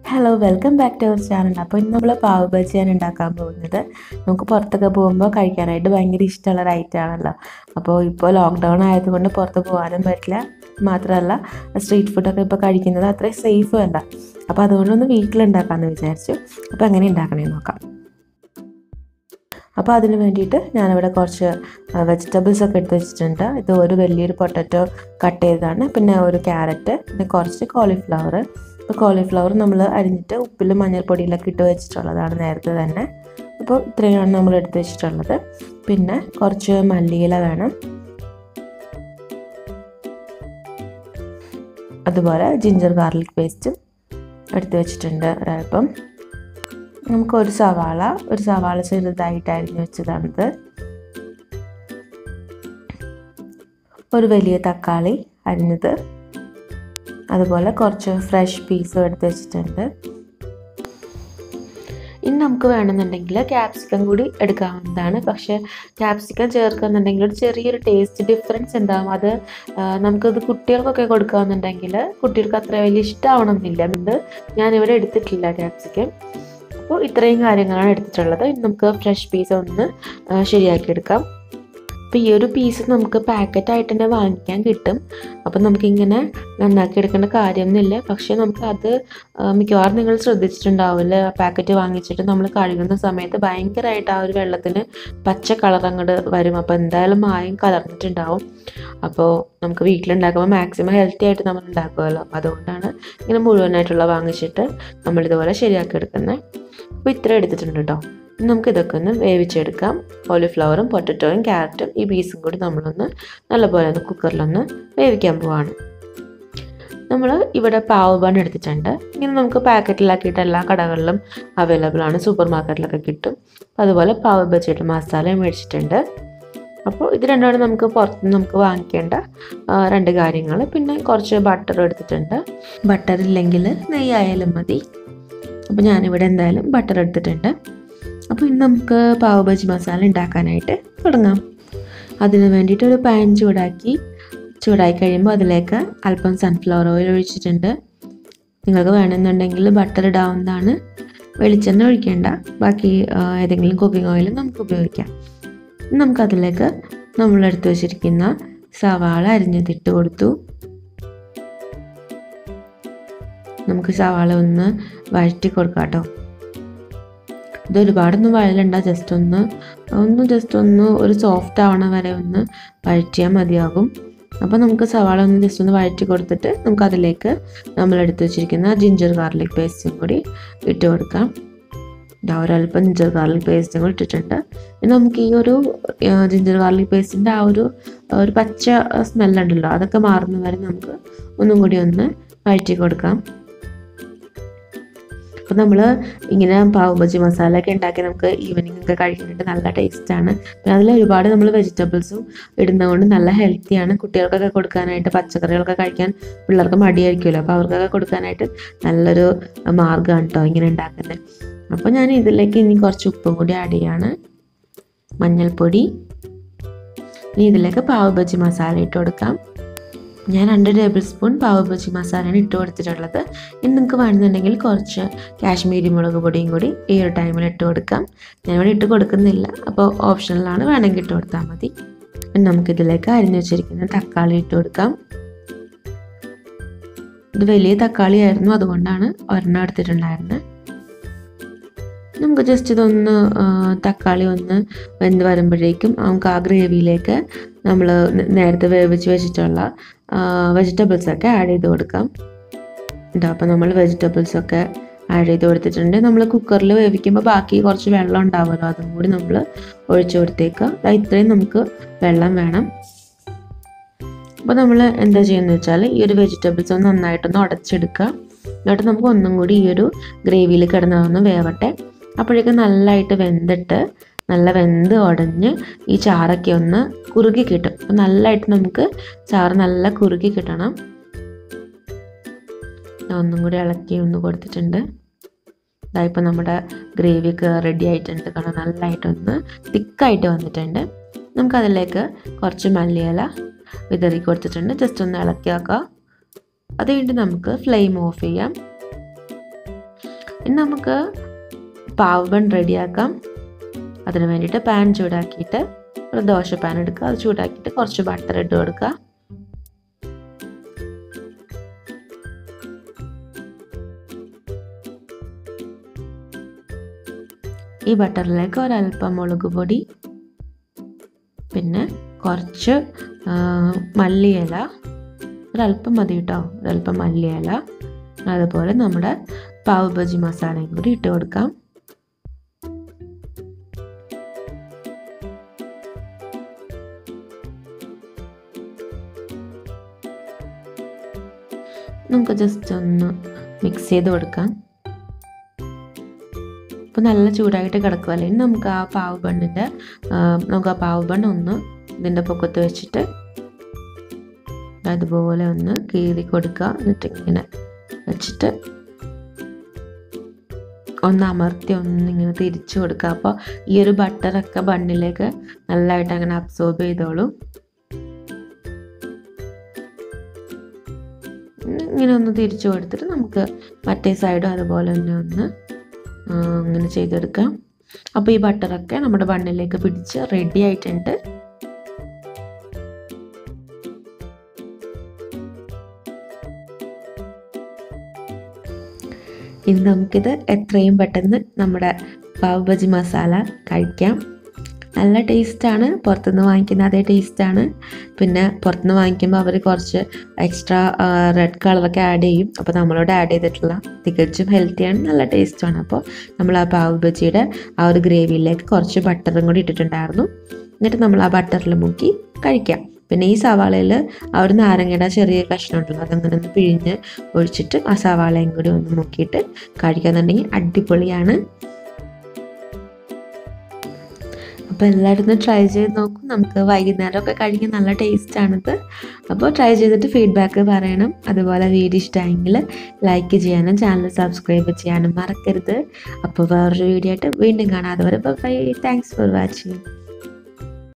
hello welcome back to our channel അപ്പോൾ ഇന്ന് നമ്മൾ പാവ് ബജിയാണ് ഉണ്ടാക്കാൻ പോകുന്നത് നമുക്ക് പുറത്തൊക്കെ പോകുമ്പോൾ കഴിക്കാനായിട്ട് ഭയങ്കര ഇഷ്ടമുള്ള ഒരു ഐറ്റം ആണല്ലോ അപ്പോൾ ഇപ്പോൾ ലോക്ക്ഡൗൺ ആയതുകൊണ്ട് പുറത്ത് പോകാനും പറ്റില്ല മാത്രമല്ല സ്ട്രീറ്റ് ഫുഡൊക്കെ ഇപ്പോൾ കഴിക്കുന്നത് അത്രയും സേഫും അല്ല അപ്പോൾ അതുകൊണ്ടൊന്ന് വീട്ടിലുണ്ടാക്കാമെന്ന് വിചാരിച്ചു അപ്പോൾ എങ്ങനെ ഉണ്ടാക്കണമെന്ന് നോക്കാം അപ്പോൾ അതിന് വേണ്ടിയിട്ട് ഞാനിവിടെ കുറച്ച് വെജിറ്റബിൾസ് ഒക്കെ എടുത്ത് വെച്ചിട്ടുണ്ട് ഇത് ഒരു വലിയൊരു പൊട്ടറ്റോ കട്ട് ചെയ്തതാണ് പിന്നെ ഒരു ക്യാരറ്റ് പിന്നെ കുറച്ച് കോളിഫ്ലവർ അപ്പോൾ കോളിഫ്ലവർ നമ്മൾ അരിഞ്ഞിട്ട് ഉപ്പിലും മഞ്ഞൾപ്പൊടിയിലൊക്കെ ഇട്ട് വെച്ചിട്ടുള്ളതാണ് നേരത്തെ തന്നെ അപ്പോൾ ഇത്രയാണ് നമ്മൾ എടുത്ത് വെച്ചിട്ടുള്ളത് പിന്നെ കുറച്ച് മല്ലിയില വേണം അതുപോലെ ജിഞ്ചർ ഗാർലിക് പേസ്റ്റും എടുത്ത് വെച്ചിട്ടുണ്ട് ഒരൽപ്പം നമുക്ക് ഒരു സവാള ഒരു സവാള ചെറുതായിട്ട് അരിഞ്ഞു വെച്ചതാണിത് ഒരു വലിയ തക്കാളി അരിഞ്ഞത് അതുപോലെ കുറച്ച് ഫ്രഷ് പീസും എടുത്ത് വെച്ചിട്ടുണ്ട് ഇനി നമുക്ക് വേണമെന്നുണ്ടെങ്കിൽ ക്യാപ്സിക്കം കൂടി എടുക്കാവുന്നതാണ് പക്ഷേ ക്യാപ്സിക്കം ചേർക്കുന്നുണ്ടെങ്കിൽ ഒരു ചെറിയൊരു ടേസ്റ്റ് ഡിഫറൻസ് ഉണ്ടാകും അത് നമുക്കത് കുട്ടികൾക്കൊക്കെ കൊടുക്കുകയെന്നുണ്ടെങ്കിൽ കുട്ടികൾക്ക് അത്ര വലിയ ഇഷ്ടമാവണമെന്നില്ല അതുകൊണ്ട് ഞാനിവിടെ എടുത്തിട്ടില്ല ക്യാപ്സിക്കം അപ്പോൾ ഇത്രയും കാര്യങ്ങളാണ് എടുത്തിട്ടുള്ളത് ഇനി നമുക്ക് ഫ്രഷ് പീസ് ഒന്ന് ശരിയാക്കിയെടുക്കാം അപ്പോൾ ഈ ഒരു പീസ് നമുക്ക് പാക്കറ്റായിട്ട് തന്നെ വാങ്ങിക്കാൻ കിട്ടും അപ്പോൾ നമുക്കിങ്ങനെ നന്നാക്കി എടുക്കേണ്ട കാര്യമൊന്നുമില്ല പക്ഷേ നമുക്ക് അത് മിക്കവാറും നിങ്ങൾ ശ്രദ്ധിച്ചിട്ടുണ്ടാവില്ല പാക്കറ്റ് വാങ്ങിച്ചിട്ട് നമ്മൾ കഴുകുന്ന സമയത്ത് ഭയങ്കരമായിട്ട് ആ ഒരു വെള്ളത്തിന് പച്ച കളർ അങ്ങോട്ട് വരും അപ്പോൾ എന്തായാലും മായം കലർന്നിട്ടുണ്ടാവും അപ്പോൾ നമുക്ക് വീട്ടിലുണ്ടാക്കുമ്പോൾ മാക്സിമം ഹെൽത്തി ആയിട്ട് നമ്മൾ ഉണ്ടാക്കുമല്ലോ അതുകൊണ്ടാണ് ഇങ്ങനെ മുഴുവനായിട്ടുള്ള വാങ്ങിച്ചിട്ട് നമ്മളിതുപോലെ ശരിയാക്കി എടുക്കുന്നത് അപ്പോൾ ഇത്ര എടുത്തിട്ടുണ്ട് കേട്ടോ നമുക്ക് ഇതൊക്കെ ഒന്ന് വേവിച്ചെടുക്കാം കോളിഫ്ലവറും പൊട്ടറ്റോയും ക്യാരറ്റും ഈ പീസും കൂടി നമ്മളൊന്ന് നല്ലപോലെ ഒന്ന് കുക്കറിലൊന്ന് വേവിക്കാൻ പോവാണ് നമ്മൾ ഇവിടെ പാവ് ബൺ എടുത്തിട്ടുണ്ട് ഇങ്ങനെ നമുക്ക് പാക്കറ്റിലാക്കിയിട്ട് എല്ലാ കടകളിലും അവൈലബിൾ ആണ് സൂപ്പർ മാർക്കറ്റിലൊക്കെ കിട്ടും അതുപോലെ പാവ് ബജിയുടെ മസാലയും മേടിച്ചിട്ടുണ്ട് അപ്പോൾ ഇത് രണ്ടുമാണ് നമുക്ക് പുറത്തുനിന്ന് നമുക്ക് വാങ്ങിക്കേണ്ട രണ്ട് കാര്യങ്ങൾ പിന്നെ കുറച്ച് ബട്ടർ എടുത്തിട്ടുണ്ട് ബട്ടർ ഇല്ലെങ്കിൽ നെയ്യായാലും മതി അപ്പോൾ ഞാനിവിടെ എന്തായാലും ബട്ടർ എടുത്തിട്ടുണ്ട് അപ്പോൾ ഇന്ന് നമുക്ക് പാവ് ബജി മസാല ഉണ്ടാക്കാനായിട്ട് തുടങ്ങാം അതിന് വേണ്ടിയിട്ട് ഒരു പാൻ ചൂടാക്കി ചൂടായി കഴിയുമ്പോൾ അതിലേക്ക് അല്പം സൺഫ്ലവർ ഓയിൽ ഒഴിച്ചിട്ടുണ്ട് നിങ്ങൾക്ക് വേണമെന്നുണ്ടെങ്കിൽ ബട്ടർ ഇടാവുന്നതാണ് വെളിച്ചെണ്ണ ഒഴിക്കേണ്ട ബാക്കി ഏതെങ്കിലും കുക്കിംഗ് ഓയിൽ നമുക്ക് ഉപയോഗിക്കാം നമുക്കതിലേക്ക് നമ്മൾ എടുത്തു വച്ചിരിക്കുന്ന സവാള അരിഞ്ഞതിട്ട് കൊടുത്തു നമുക്ക് സവാള ഒന്ന് വഴറ്റി കൊടുക്കാം കേട്ടോ ഇത് ഒരുപാടൊന്നും വഴലണ്ട ജസ്റ്റ് ഒന്ന് ഒന്ന് ജസ്റ്റ് ഒന്ന് ഒരു സോഫ്റ്റ് ആവണ വരെ ഒന്ന് വഴറ്റിയാൽ മതിയാകും അപ്പോൾ നമുക്ക് സവാള ഒന്ന് ജസ്റ്റ് ഒന്ന് വഴറ്റി കൊടുത്തിട്ട് നമുക്ക് അതിലേക്ക് നമ്മൾ എടുത്തു വെച്ചിരിക്കുന്ന ജിഞ്ചർ ഗാർലിക് പേസ്റ്റും കൂടി ഇട്ട് കൊടുക്കാം ഇതാ ഒരല്പം ജിഞ്ചർ ഗാർലിക് പേസ്റ്റും കൂടി ഇട്ടിട്ടുണ്ട് ഇനി നമുക്ക് ഈ ഒരു ജിഞ്ചർ ഗാർലിക് പേസ്റ്റിൻ്റെ ആ ഒരു ഒരു പച്ച സ്മെല്ലുണ്ടല്ലോ അതൊക്കെ മാറുന്ന വരെ നമുക്ക് ഒന്നും കൂടി ഒന്ന് വഴറ്റി കൊടുക്കാം അപ്പോൾ നമ്മൾ ഇങ്ങനെ പാവ് ബജി മസാല ഒക്കെ ഉണ്ടാക്കി നമുക്ക് ഈവനിങ് ഒക്കെ കഴിക്കാനായിട്ട് നല്ല ടേസ്റ്റാണ് പിന്നെ അതിൽ ഒരുപാട് നമ്മൾ വെജിറ്റബിൾസും ഇടുന്നതുകൊണ്ട് നല്ല ഹെൽത്തിയാണ് കുട്ടികൾക്കൊക്കെ കൊടുക്കാനായിട്ട് പച്ചക്കറികളൊക്കെ കഴിക്കാൻ പിള്ളേർക്ക് മടിയായിരിക്കുമല്ലോ അപ്പോൾ അവർക്കൊക്കെ കൊടുക്കാനായിട്ട് നല്ലൊരു മാർഗ്ഗമാണ് കേട്ടോ ഇങ്ങനെ ഉണ്ടാക്കുന്നത് അപ്പോൾ ഞാൻ ഇതിലേക്ക് ഇനി കുറച്ച് ഉപ്പും കൂടി ആഡ് ചെയ്യാണ് മഞ്ഞൾപ്പൊടി ഇനി ഇതിലേക്ക് പാവ് ബജി മസാല ഇട്ട് കൊടുക്കാം ഞാൻ രണ്ട് ടേബിൾ സ്പൂൺ പാവ് ബജി മസാലയാണ് ഇട്ട് കൊടുത്തിട്ടുള്ളത് ഇനി നിങ്ങൾക്ക് വേണമെന്നുണ്ടെങ്കിൽ കുറച്ച് കാശ്മീരി മുളക് പൊടിയും കൂടി ഈ ഒരു ടൈമിൽ ഇട്ട് കൊടുക്കാം ഞാനിവിടെ ഇട്ട് കൊടുക്കുന്നില്ല അപ്പോൾ ഓപ്ഷനിലാണ് വേണമെങ്കിൽ ഇട്ട് കൊടുത്താൽ മതി നമുക്കിതിലേക്ക് അരിഞ്ഞു വെച്ചിരിക്കുന്ന തക്കാളി ഇട്ട് കൊടുക്കാം ഇത് വലിയ തക്കാളി ആയിരുന്നു അതുകൊണ്ടാണ് ഒരെണ്ണം എടുത്തിട്ടുണ്ടായിരുന്നത് നമുക്ക് ജസ്റ്റ് ഇതൊന്ന് തക്കാളി ഒന്ന് വെന്ത് വരുമ്പോഴേക്കും നമുക്ക് ആ ഗ്രേവിയിലേക്ക് നമ്മൾ നേരത്തെ വേവിച്ച് വെച്ചിട്ടുള്ള വെജിറ്റബിൾസൊക്കെ ആഡ് ചെയ്ത് കൊടുക്കാം ഇതാ അപ്പോൾ നമ്മൾ വെജിറ്റബിൾസൊക്കെ ആഡ് ചെയ്ത് കൊടുത്തിട്ടുണ്ട് നമ്മൾ കുക്കറിൽ വേവിക്കുമ്പോൾ ബാക്കി കുറച്ച് വെള്ളം ഉണ്ടാവുമല്ലോ അതും കൂടി നമ്മൾ ഒഴിച്ചു കൊടുത്തേക്കുക ഇത്രയും നമുക്ക് വെള്ളം വേണം അപ്പോൾ നമ്മൾ എന്താ ചെയ്യുന്നത് വെച്ചാൽ ഈ ഒരു വെജിറ്റബിൾസ് ഒന്ന് നന്നായിട്ടൊന്ന് ഉടച്ചെടുക്കുക എന്നിട്ട് നമുക്ക് ഒന്നും കൂടി ഈ ഒരു ഗ്രേവിയിൽ കിടന്നതൊന്ന് വേവട്ടെ അപ്പോഴേക്കും നല്ലതായിട്ട് വെന്തിട്ട് നല്ല വെന്ത് ഉടഞ്ഞ് ഈ ചാറൊക്കെ ഒന്ന് കുറുകി കിട്ടും അപ്പം നല്ലതായിട്ട് നമുക്ക് ചാറ് നല്ല കുറുകി കിട്ടണം ഒന്നും കൂടി ഇളക്കി ഒന്ന് കൊടുത്തിട്ടുണ്ട് ഇതായിപ്പോൾ നമ്മുടെ ഗ്രേവിയൊക്കെ റെഡി ആയിട്ടുണ്ട് കാരണം നല്ലതായിട്ടൊന്ന് തിക്കായിട്ട് വന്നിട്ടുണ്ട് നമുക്കതിലേക്ക് കുറച്ച് മല്ലിയില വിതറി കൊടുത്തിട്ടുണ്ട് ജസ്റ്റ് ഒന്ന് ഇളക്കി വെക്കുക അത് കഴിഞ്ഞിട്ട് നമുക്ക് ഫ്ലെയിം ഓഫ് ചെയ്യാം ഇനി നമുക്ക് പാവ് ബൺ റെഡിയാക്കാം അതിന് വേണ്ടിയിട്ട് പാൻ ചൂടാക്കിയിട്ട് ഒരു ദോശ പാൻ എടുക്കുക അത് ചൂടാക്കിയിട്ട് കുറച്ച് ബട്ടർ ഇട്ട് കൊടുക്കുക ഈ ബട്ടറിലേക്ക് ഒരല്പം മുളക് പൊടി പിന്നെ കുറച്ച് മല്ലിയില ഒരല്പം മതി കേട്ടോ ഒരല്പം മല്ലിയില അതുപോലെ നമ്മുടെ പാവ് ബജി മസാലയും കൂടി ഇട്ട് കൊടുക്കാം നമുക്ക് ജസ്റ്റ് ഒന്ന് മിക്സ് ചെയ്ത് കൊടുക്കാം ഇപ്പോൾ നല്ല ചൂടായിട്ട് കിടക്കുമല്ലേ ഇനി നമുക്ക് ആ പാവ് ബണ്ണിൻ്റെ നമുക്ക് ആ പാവ് ബണ്ണ് ഒന്ന് ഇതിൻ്റെ പൊക്കത്ത് വെച്ചിട്ട് അതുപോലെ ഒന്ന് കീറി കൊടുക്കുക എന്നിട്ട് ഇങ്ങനെ വെച്ചിട്ട് ഒന്ന് അമർത്തി ഒന്നിങ്ങനെ തിരിച്ചു കൊടുക്കുക അപ്പോൾ ഈ ഒരു ബട്ടറൊക്കെ ബണ്ണിലേക്ക് നല്ലതായിട്ട് അങ്ങനെ അബ്സോർബ് ചെയ്തോളൂ ഇങ്ങനെ ഒന്ന് തിരിച്ചു കൊടുത്തിട്ട് നമുക്ക് മറ്റേ സൈഡും അതുപോലെ തന്നെ ഒന്ന് അങ്ങനെ ചെയ്തെടുക്കാം അപ്പോൾ ഈ ബട്ടറൊക്കെ നമ്മുടെ ബണ്ണിലേക്ക് പിടിച്ച് റെഡി ആയിട്ടുണ്ട് ഇനി നമുക്കിത് എത്രയും പെട്ടെന്ന് നമ്മുടെ പാവ് ബജി മസാല കഴിക്കാം നല്ല ടേസ്റ്റാണ് പുറത്തുനിന്ന് വാങ്ങിക്കുന്ന അതേ ടേസ്റ്റാണ് പിന്നെ പുറത്തുനിന്ന് വാങ്ങിക്കുമ്പോൾ അവർ കുറച്ച് എക്സ്ട്രാ റെഡ് കളറൊക്കെ ആഡ് ചെയ്യും അപ്പോൾ നമ്മളോട് ആഡ് ചെയ്തിട്ടുള്ള തികച്ചും ഹെൽത്തിയാണ് നല്ല ടേസ്റ്റാണ് അപ്പോൾ നമ്മൾ ആ പാവ് ബജിയുടെ ആ ഒരു ഗ്രേവിയിലേക്ക് കുറച്ച് ബട്ടറും കൂടി ഇട്ടിട്ടുണ്ടായിരുന്നു എന്നിട്ട് നമ്മൾ ആ ബട്ടറിൽ മുക്കി കഴിക്കാം പിന്നെ ഈ സവാളയിൽ ആ ഒരു നാരങ്ങയുടെ ചെറിയ കഷ്ണം ഉണ്ടല്ലോ അതങ്ങനെ ഒന്ന് പിഴിഞ്ഞ് ഒഴിച്ചിട്ട് ആ സവാളയും കൂടി ഒന്ന് മുക്കിയിട്ട് കഴിക്കാന്നുണ്ടെങ്കിൽ അടിപൊളിയാണ് അപ്പോൾ എല്ലായിടത്തും ട്രൈ ചെയ്ത് നോക്കും നമുക്ക് വൈകുന്നേരമൊക്കെ കഴിക്കാൻ നല്ല ടേസ്റ്റാണിത് അപ്പോൾ ട്രൈ ചെയ്തിട്ട് ഫീഡ്ബാക്ക് പറയണം അതുപോലെ വീഡിയോ ഇഷ്ടമായെങ്കിൽ ലൈക്ക് ചെയ്യാനും ചാനൽ സബ്സ്ക്രൈബ് ചെയ്യാനും മറക്കരുത് അപ്പോൾ വേറൊരു വീഡിയോ ആയിട്ട് വീണ്ടും കാണാതെ വരെ ബൈ താങ്ക്സ് ഫോർ വാച്ചിങ്